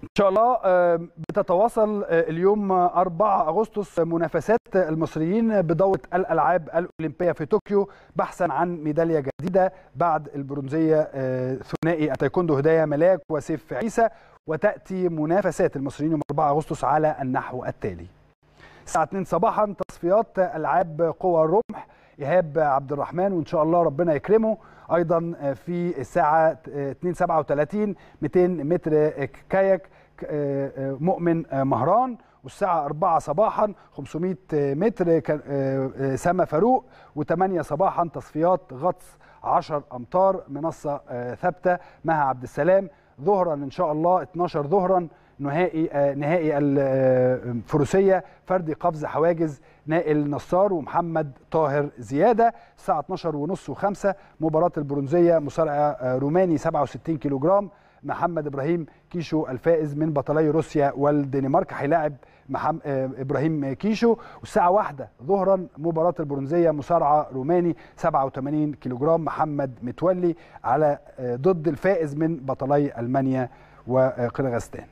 ان شاء الله بتتواصل اليوم 4 اغسطس منافسات المصريين بدوره الالعاب الاولمبيه في طوكيو بحثا عن ميداليه جديده بعد البرونزيه ثنائي التايكوندو هدايا ملاك وسيف عيسى وتاتي منافسات المصريين يوم 4 اغسطس على النحو التالي الساعه 2 صباحا تصفيات العاب قوى الرمح ايهاب عبد الرحمن وان شاء الله ربنا يكرمه ايضا في الساعه 2 37 200 متر كاياك مؤمن مهران والساعة 4 صباحا 500 متر سما فاروق و8 صباحا تصفيات غطس 10 أمتار منصة ثابتة مها عبد السلام ظهرا إن شاء الله 12 ظهرا نهائي نهائي الفروسيه فردي قفز حواجز نائل نصار ومحمد طاهر زياده الساعه 12 ونص و5 مباراه البرونزيه مصارع روماني 67 كيلو جرام محمد ابراهيم كيشو الفائز من بطلي روسيا والدنمارك هيلاعب محمد ابراهيم كيشو والساعه واحدة ظهرا مباراه البرونزيه مصارعه روماني 87 كيلو جرام محمد متولي على ضد الفائز من بطلي المانيا وقرغستان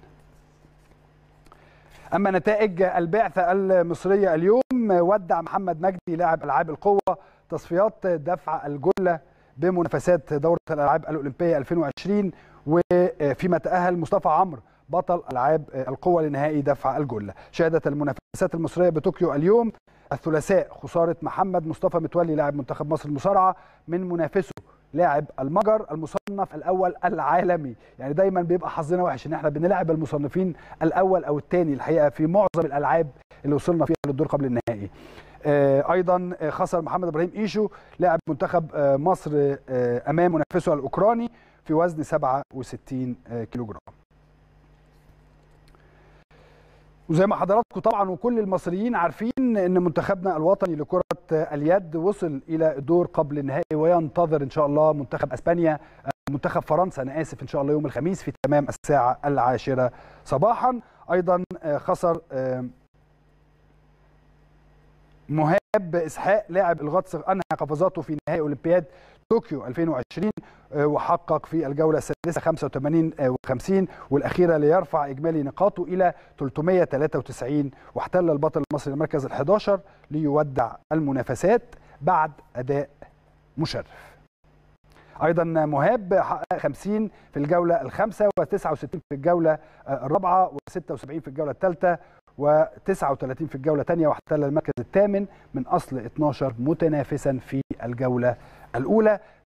اما نتائج البعثه المصريه اليوم ودع محمد مجدي لاعب العاب القوه تصفيات دفع الجله بمنافسات دوره الالعاب الاولمبيه 2020 وفيما تاهل مصطفى عمرو بطل العاب القوه لنهائي دفع الجله شهدت المنافسات المصريه بطوكيو اليوم الثلاثاء خساره محمد مصطفى متولي لاعب منتخب مصر المصارعه من منافسه لاعب المجر المصنف الاول العالمي يعني دايما بيبقى حظنا وحش ان احنا بنلعب المصنفين الاول او الثاني الحقيقه في معظم الالعاب اللي وصلنا فيها للدور قبل النهائي ايضا خسر محمد ابراهيم ايشو لاعب منتخب مصر امام منافسه الاوكراني في وزن 67 كيلو جرام وزي ما حضراتكم طبعا وكل المصريين عارفين ان منتخبنا الوطني لكره اليد وصل الى الدور قبل النهائي وينتظر ان شاء الله منتخب اسبانيا منتخب فرنسا انا اسف ان شاء الله يوم الخميس في تمام الساعه العاشره صباحا ايضا خسر مهاب اسحاق لاعب الغطس انهى قفزاته في نهائي اولمبياد طوكيو 2020 وحقق في الجوله السادسه 85 و50 والاخيره ليرفع اجمالي نقاطه الى 393 واحتل البطل المصري المركز ال11 ليودع المنافسات بعد اداء مشرف. ايضا مهاب حقق 50 في الجوله الخامسه و69 في الجوله الرابعه و76 في الجوله الثالثه و39 في الجوله الثانيه واحتل المركز الثامن من اصل 12 متنافسا في الجوله الاولى